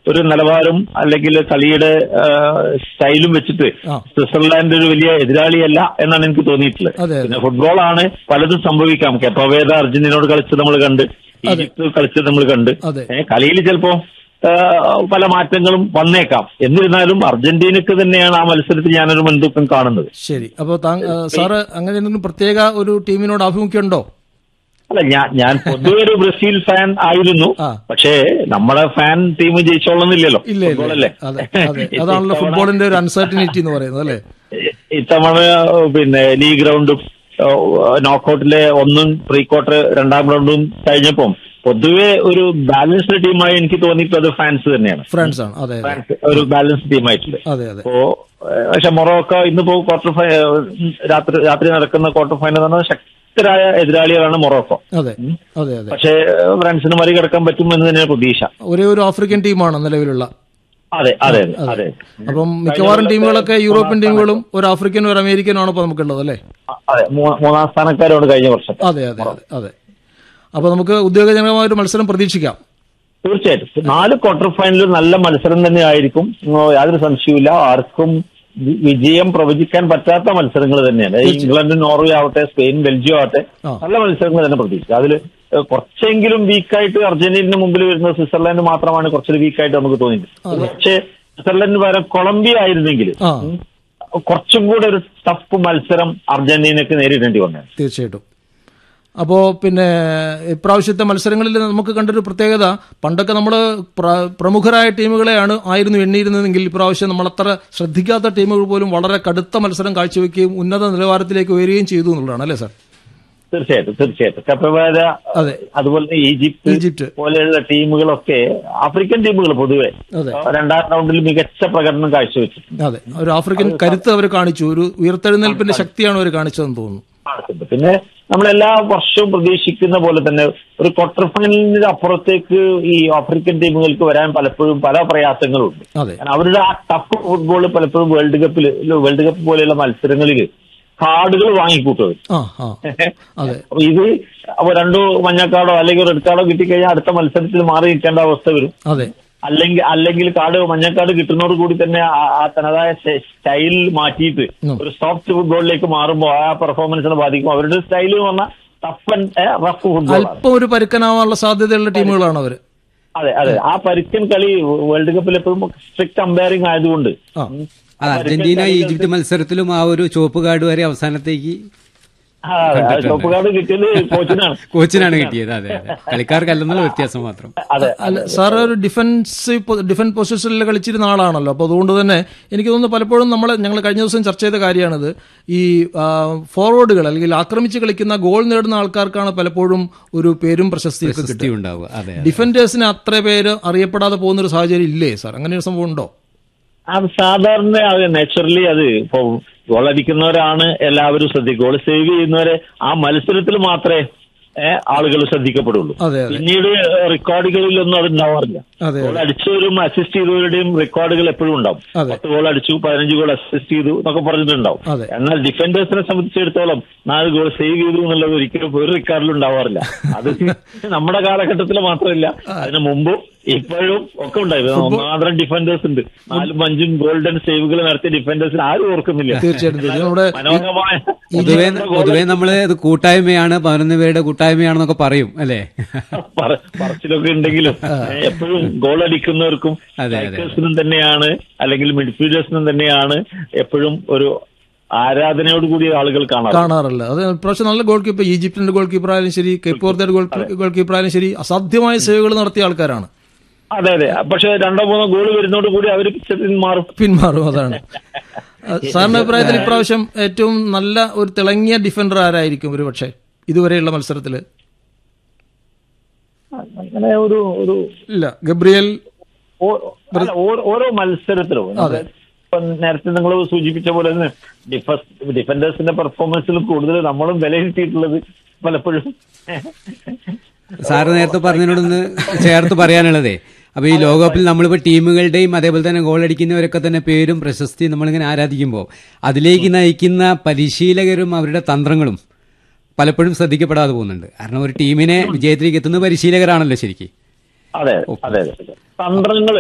ഒരു നിലവാരം അല്ലെങ്കിൽ കളിയുടെ ആ, സ്റ്റൈലും വെച്ചിട്ട് ആ. സ്വിറ്റ്സർലാൻഡ് ഒരു വലിയ എതിരാളിയല്ല എന്നാണ് എനിക്ക് തോന്നിയിട്ടുള്ളത് അതെ, അതെ. പിന്നെ ഫുട്ബോളാണ് പലതും സംഭവിക്കാം കെപ്പവേദ അർജന്റീനയോട് കളിച്ചത് നമ്മൾ കണ്ട് ഈജിപ്ത് കളിച്ചത് നമ്മൾ കണ്ട് അതെ. ഏ, കളിയിൽ ചിലപ്പോ ആ, പല മാറ്റങ്ങളും വന്നേക്കാം എന്നിരുന്നാലും അർജന്റീനക്ക് തന്നെയാണ് ആ മത്സരത്തിൽ ഞാനൊരു മുൻതൂക്കം കാണുന്നത് ശരി അപ്പോൾ താങ്ക ആ, സാറ് അങ്ങനെ എന്തെങ്കിലും പ്രത്യേക ഒരു ടീമിനോട് ആഭിമുഖ്യമുണ്ടോ അല്ല ഞാൻ ഞാൻ പൊതുവെ ഒരു ബ്രസീൽ ഫാൻ ആയിരുന്നു ആ. പക്ഷേ നമ്മുടെ ഫാൻ ടീം ജയിച്ചോളുന്നില്ലല്ലോ ഇല്ല ഇല്ല ഫുട്ബോളല്ലേ അതെ അതെ അതാണല്ലോ ഫുട്ബോളിന്റെ ഒരു അൺസർട്ടിനിറ്റി എന്ന് പറയുന്നത് അല്ലേ ഇത്തവണ പിന്നെ ലീഗ് റൗണ്ടും നോക്കൌട്ടിലെ ഒന്നും പ്രീ ക്വാർട്ടർ രണ്ടാം റൗണ്ടും കഴിഞ്ഞപ്പം പൊതുവെ ഒരു ബാലൻസ്ഡ് ടീമായി എനിക്ക് തോന്നിയിട്ടുള്ളത് ഫ്രാൻസ് തന്നെയാണ് ഫ്രാൻസ് ആണ് അതെ അതെ ഫ്രാൻസ് ഒരു ബാലൻസ്ഡ് ടീമായിട്ടുണ്ട് അതെ അതെ അപ്പോ ഏഹ്, പക്ഷെ മൊറോക്കോ ഇന്നിപ്പോ ക്വാർട്ടർ ഫൈ രാത്രി രാത്രി നടക്കുന്ന ക്വാർട്ടർ ഫൈനൽ എന്ന് പറഞ്ഞാൽ ശക്തരായ എതിരാളികളാണ് മൊറോക്കോ അതെ അതെ അതെ പക്ഷേ ഏഹ്, ഫ്രാൻസിന് മറികടക്കാൻ പറ്റുമെന്ന് തന്നെയാണ് പ്രതീക്ഷ ഒരേ ഒരു ആഫ്രിക്കൻ ടീമാണ് നിലവിലുള്ള അതെ അതെ അതെ അപ്പം മിക്കവാറും ടീമുകളൊക്കെ യൂറോപ്യൻ ടീമുകളും ഒരു ആഫ്രിക്കനും ഒരു അമേരിക്കനും ആണ് ഇപ്പൊ നമുക്കുള്ളത് അല്ലേ അതെ മൂ- മൂന്നാം സ്ഥാനക്കാരാണ് കഴിഞ്ഞ വർഷം അതെ അതെ അതെ അതെ അപ്പൊ നമുക്ക് ഉദ്യോഗജനകമായ ഒരു മത്സരം പ്രതീക്ഷിക്കാം തീർച്ചയായിട്ടും നാല് ക്വാർട്ടർ ഫൈനലിൽ നല്ല മത്സരം തന്നെ ആയിരിക്കും ഉം, യാതൊരു സംശയവുമില്ല ആർക്കും വി- വിജയം പ്രവചിക്കാൻ പറ്റാത്ത മത്സരങ്ങൾ തന്നെയാണ് ഇംഗ്ലണ്ട് നോർവേ ആവട്ടെ സ്പെയിൻ ബെൽജിയം ആവട്ടെ ആ. നല്ല മത്സരങ്ങൾ തന്നെ പ്രതീക്ഷിക്കാം അതിൽ കുറച്ചെങ്കിലും വീക്കായിട്ട് അർജന്റീനയുടെ മുമ്പിൽ വരുന്ന സ്വിറ്റ്സർലാൻഡ് മാത്രമാണ് കുറച്ചൊരു വീക്കായിട്ട് നമുക്ക് തോന്നിയത് പക്ഷേ സ്വിറ്റ്സർലൻഡിന് പകരം കൊളംബിയ ആയിരുന്നെങ്കിൽ ആ ഉം, കുറച്ചും കൂടെ ഒരു ടഫ് മത്സരം അർജന്റീനക്ക് നേരിടേണ്ടി വന്നത് തീർച്ചയായിട്ടും അപ്പോൾ പിന്നെ ഇപ്രാവശ്യത്തെ മത്സരങ്ങളിൽ നമുക്ക് കണ്ടൊരു പ്രത്യേകത പണ്ടൊക്കെ നമ്മൾ പ്രമുഖരായ ടീമുകളെയാണ് ആയിരുന്നു എണ്ണിയിരുന്നതെങ്കിൽ ഇപ്രാവശ്യം നമ്മളത്ര ശ്രദ്ധിക്കാത്ത ടീമുകൾ പോലും വളരെ കടുത്ത മത്സരം കാഴ്ചവെക്കുകയും ഉന്നത നിലവാരത്തിലേക്ക് ഉയരുകയും ചെയ്തു എന്നുള്ളതാണ് അല്ലേ സാർ തീർച്ചയായിട്ടും തീർച്ചയായിട്ടും കപ്പവേര അതെ. അതുപോലെ തന്നെ ഈജിപ്ത് ഈജിപ്ത് പോലെയുള്ള ടീമുകളൊക്കെ ആഫ്രിക്കൻ ടീമുകൾ പൊതുവെ അതെ രണ്ടാം റൗണ്ടിൽ മികച്ച പ്രകടനം കാഴ്ചവെച്ചു അതെ ഒരു ആഫ്രിക്കൻ കരുത്ത് അവർ കാണിച്ചു ഒരു ഉയർത്തെഴുന്നേൽപ്പിന്റെ ശക്തിയാണ് അവർ കാണിച്ചതെന്ന് തോന്നുന്നു കാണിച്ചിട്ടുണ്ട് പിന്നെ നമ്മൾ എല്ലാ വർഷവും പ്രതീക്ഷിക്കുന്ന പോലെ തന്നെ ഒരു ക്വാർട്ടർ ഫൈനലിന് അപ്പുറത്തേക്ക് ഈ ആഫ്രിക്കൻ ടീമുകൾക്ക് വരാൻ പലപ്പോഴും പല പ്രയാസങ്ങളുണ്ട് അതെ കാരണം അവരുടെ ആ ടഫ് ഫുട്ബോൾ പലപ്പോഴും വേൾഡ് കപ്പിൽ വേൾഡ് കപ്പ് പോലെയുള്ള മത്സരങ്ങളിൽ കാർഡുകൾ വാങ്ങിക്കൂട്ടും അവർ. ആ ആ അതെ അപ്പൊ ഇത് അപ്പൊ രണ്ടു മഞ്ഞക്കാർഡോ അല്ലെങ്കിൽ റെഡ് കാർഡോ കിട്ടിക്കഴിഞ്ഞാൽ അടുത്ത മത്സരത്തിൽ മാറി നിൽക്കേണ്ട അവസ്ഥ വരും അതെ അല്ലെങ്കിൽ അല്ലെങ്കിൽ കാർഡ് മഞ്ഞക്കാർഡ് കിട്ടുന്നതോട് കൂടി തന്നെ ആ- ആ തനതായ സ്റ്റൈൽ മാറ്റിയിട്ട് ഉം. ഒരു സോഫ്റ്റ് ഫുട്ബോളിലേക്ക് മാറുമ്പോൾ ആ പെർഫോമൻസിനെ ബാധിക്കും അവരുടെ സ്റ്റൈൽ എന്ന് പറഞ്ഞാൽ ടഫ് ആൻഡ് റഫ് ഫുട്ബോൾ അല്പം ഒരു പരുക്കനാവാനുള്ള സാധ്യതയുള്ള ടീമുകളാണ് അവർ അതെ അതെ ആ പരുക്കൻ കളി വേൾഡ് കപ്പിൽ എപ്പോഴും സ്ട്രിക്ട് അമ്പയറിംഗ് ആയതുകൊണ്ട് ആ അത് അർജന്റീന ഈജിപ്ത് മത്സരത്തിലും ആ ഒരു ചുവപ്പ് കാർഡ് വരെ അവസാനത്തേക്ക് ആ, ആ ചുവപ്പ് കാർഡ് കിട്ടിയത് കോച്ചിനാണ് കോച്ചിനാണ് കിട്ടിയത് അതെ അതെ കളിക്കാർക്കല്ലെന്നുള്ള വ്യത്യാസം മാത്രം അതെ അല്ല സാർ ഒരു ഡിഫൻസ് ഡിഫൻസ് പൊസിഷനിൽ കളിച്ചിരുന്ന ആളാണല്ലോ അപ്പോൾ അതുകൊണ്ട് തന്നെ എനിക്ക് തോന്നുന്നു പലപ്പോഴും നമ്മൾ ഞങ്ങൾ കഴിഞ്ഞ ദിവസം ചർച്ച ചെയ്ത കാര്യമാണിത് ഈ ആ, ഫോർവേഡുകൾ അല്ലെങ്കിൽ ആക്രമിച്ച് കളിക്കുന്ന ഗോൾ നേടുന്ന ആൾക്കാർക്കാണ് പലപ്പോഴും ഒരു പേരും പ്രശസ്തിയൊക്കെ സ്ഥിതി കിട്ടുക ഉണ്ടാവുക അതെ ഡിഫൻഡേഴ്സിന് അത്ര പേര് അറിയപ്പെടാതെ പോകുന്ന ഒരു സാഹചര്യം ഇല്ലേ സാർ അങ്ങനെ ഒരു സംഭവം ഉണ്ടോ അത് സാധാരണ അത് നാച്ചുറലി അത് ഇപ്പൊ ഗോൾ അടിക്കുന്നവരാണ് എല്ലാവരും ശ്രദ്ധിക്കുക ഗോൾ സേവ് ചെയ്യുന്നവരെ ആ മത്സരത്തിൽ മാത്രമേ ഏഹ്, ആളുകൾ ശ്രദ്ധിക്കപ്പെടുള്ളൂ അതെ അതെ പിന്നീട് റെക്കോർഡുകളിലൊന്നും അത് ഉണ്ടാവാറില്ല അതെ ഗോൾ അടിച്ചവരും അസിസ്റ്റ് ചെയ്തവരുടെയും റെക്കോർഡുകൾ എപ്പോഴും ഉണ്ടാവും അതെ. പത്ത് ഗോൾ അടിച്ചു പതിനഞ്ച് ഗോൾ അസിസ്റ്റ് ചെയ്തു എന്നൊക്കെ പറഞ്ഞിട്ടുണ്ടാവും അതെ. എന്നാൽ ഡിഫൻഡേഴ്സിനെ സംബന്ധിച്ചിടത്തോളം നാല് ഗോൾ സേവ് ചെയ്തു എന്നുള്ളത് ഒരിക്കലും ഒരു റെക്കോർഡിലും ഉണ്ടാവാറില്ല അത് നമ്മുടെ കാലഘട്ടത്തിൽ മാത്രമല്ല അതിന് മുമ്പും ഇപ്പോഴും ഒക്കെ ഉണ്ടായിരുന്നു ഒന്നാന്തരം ഡിഫൻഡേഴ്സ് ഉണ്ട് നാലും അഞ്ചും ഗോൾഡൻ സേവുകൾ നടത്തിയ ഡിഫൻഡേഴ്സിന് ആരും ഓർക്കുന്നില്ല തീർച്ചയായിട്ടും തീർച്ചയായും നമ്മുടെ മനോഹരമായ പൊതുവെ പൊതുവെ നമ്മള് ഇത് കൂട്ടായ്മയാണ് പതിനൊന്ന് പേരുടെ കൂട്ടായ്മയാണെന്നൊക്കെ പറയും അല്ലേ പറ- പറച്ചിലൊക്കെ ഉണ്ടെങ്കിലും എപ്പോഴും ഗോൾ അടിക്കുന്നവർക്കും അതെ, അതെ. സ്ട്രൈക്കേഴ്സിനും തന്നെയാണ് അല്ലെങ്കിൽ മിഡ്ഫീൽഡേഴ്സിനും തന്നെയാണ് എപ്പോഴും ഒരു ആരാധനയോട് കൂടി ആളുകൾ കാണാറ് കാണാറില്ല അത് ഇപ്രാവശ്യം നല്ല ഗോൾ കീപ്പർ ഈജിപ്തിന്റെ ഗോൾ കീപ്പർ ആയാലും ശരി കേപ്പോർത്തയുടെ ഗോൾ ഗോൾ കീപ്പർ ആയാലും ശരി അസാധ്യമായ സേവുകൾ നടത്തിയ ആൾക്കാരാണ് അതെ അതെ പക്ഷെ രണ്ടോ മൂന്നോ ഗോൾ വരുന്നതോട് കൂടി അവർ പിച്ചത്തിൽ മാറും പിന്മാറും അതാണ് അഹ് സാറിന്റെ അഭിപ്രായത്തിൽ ഇപ്രാവശ്യം ഏറ്റവും നല്ല ഒരു തിളങ്ങിയ ഡിഫൻഡർ ആരായിരിക്കും ഒരു പക്ഷേ ഇതുവരെയുള്ള മത്സരത്തിൽ അങ്ങനെ ഒരു ഒരു ഇല്ല ഗബ്രിയൽ ഓ- അല്ല, ഓരോ- ഓരോ മത്സരത്തിലും നമ്മള് ഇപ്പൊ നേരത്തെ നിങ്ങൾ സൂചിപ്പിച്ച പോലെ തന്നെ ഡിഫ- ഡിഫൻഡേഴ്സിന്റെ പെർഫോമൻസിലും കൂടുതൽ നമ്മളും വിലയിരുത്തിയിട്ടുള്ളത് പലപ്പോഴും സാറ് നേരത്തെ പറഞ്ഞതിനോടൊന്ന് ചേർത്ത് പറയാനുള്ളതേ അപ്പൊ ഈ ലോകകപ്പിൽ നമ്മളിപ്പോ ടീമുകളുടെയും അതേപോലെ തന്നെ ഗോൾ അടിക്കുന്നവരൊക്കെ തന്നെ പേരും പ്രശസ്തിയും നമ്മളിങ്ങനെ ആരാധിക്കുമ്പോൾ അതിലേക്ക് നയിക്കുന്ന പരിശീലകരും അവരുടെ തന്ത്രങ്ങളും പലപ്പോഴും ശ്രദ്ധിക്കപ്പെടാതെ പോകുന്നുണ്ട് കാരണം ഒരു ടീമിനെ വിജയത്തിലേക്ക് എത്തുന്ന പരിശീലകരാണല്ലോ ശരിക്കും അതെ അതെ അതെ തന്ത്രങ്ങൾ